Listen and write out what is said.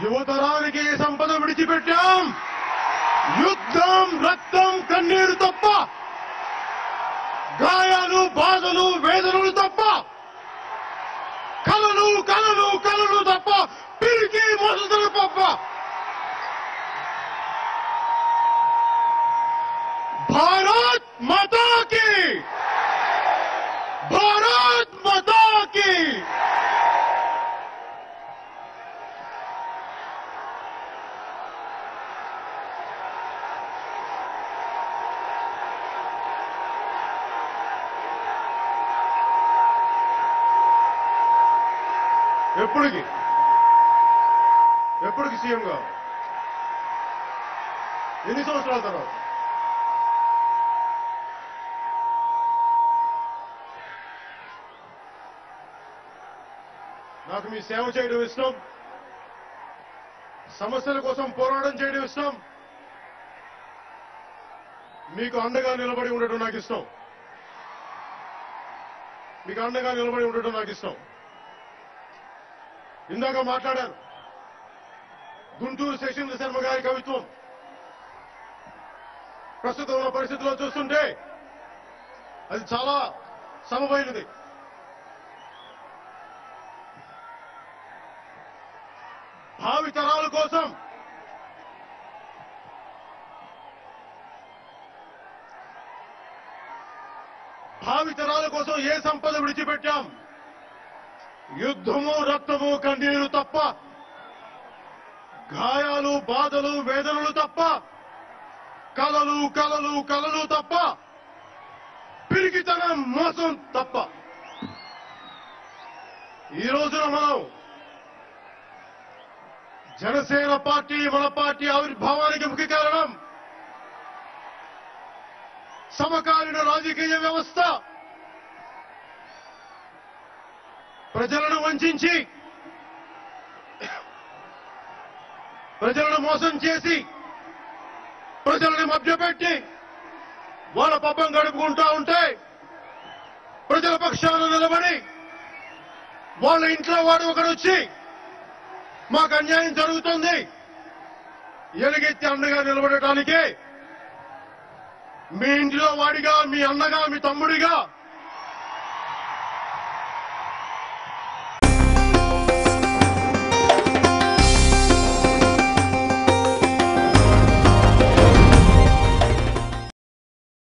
యువతరానికి ఏ సంపద విడిచిపెట్టాం యుద్ధం రక్తం కన్నీరు తప్ప గాయాలు బాధలు వేదనలు తప్ప కలలు కలలు కలలు తప్ప పిరికి మొదలు తప్ప భారత్ మాతా కి భారత్ మాతా కి ఎప్పటికి ఎప్పటికి సీఎం గా ఎన్ని సంవత్సరాల తర్వాత నాకు మీ సేవ చేయడం ఇష్టం సమస్యల కోసం పోరాటం చేయడం ఇష్టం మీకు అండగా నిలబడి ఉండటం నాకు ఇష్టం మీకు అండగా నిలబడి ఉండటం నాకు ఇష్టం ఇందాక మాట్లాడారు గుంటూరు శశీంద్ర శర్మ గారి కవిత్వం ప్రస్తుతం ఉన్న పరిస్థితిలో చూస్తుంటే అది చాలా సమమైనది భావి తరాల కోసం భావి తరాల కోసం ఏ సంపద విడిచిపెట్టాం యుద్ధము రక్తము కన్నీరు తప్ప గాయాలు బాధలు వేదనలు తప్ప కలలు కలలు కలలు తప్ప పిరికితనం మోసం తప్ప ఈ రోజున మనం జనసేన పార్టీ మన పార్టీ ఆవిర్భావానికి ముఖ్య కారణం సమకాలీన రాజకీయ వ్యవస్థ ప్రజలను వంచి ప్రజలను మోసం చేసి ప్రజలను మభ్యపెట్టి వాళ్ళ పబ్బం గడుపుకుంటా ఉంటే ప్రజల పక్షాన నిలబడి వాళ్ళ ఇంట్లో వాడు ఒకడు వచ్చి మాకు అన్యాయం జరుగుతుంది ఎలుగెత్తి అండగా నిలబడటానికి మీ ఇంటిలో వాడిగా మీ అన్నగా మీ తమ్ముడిగా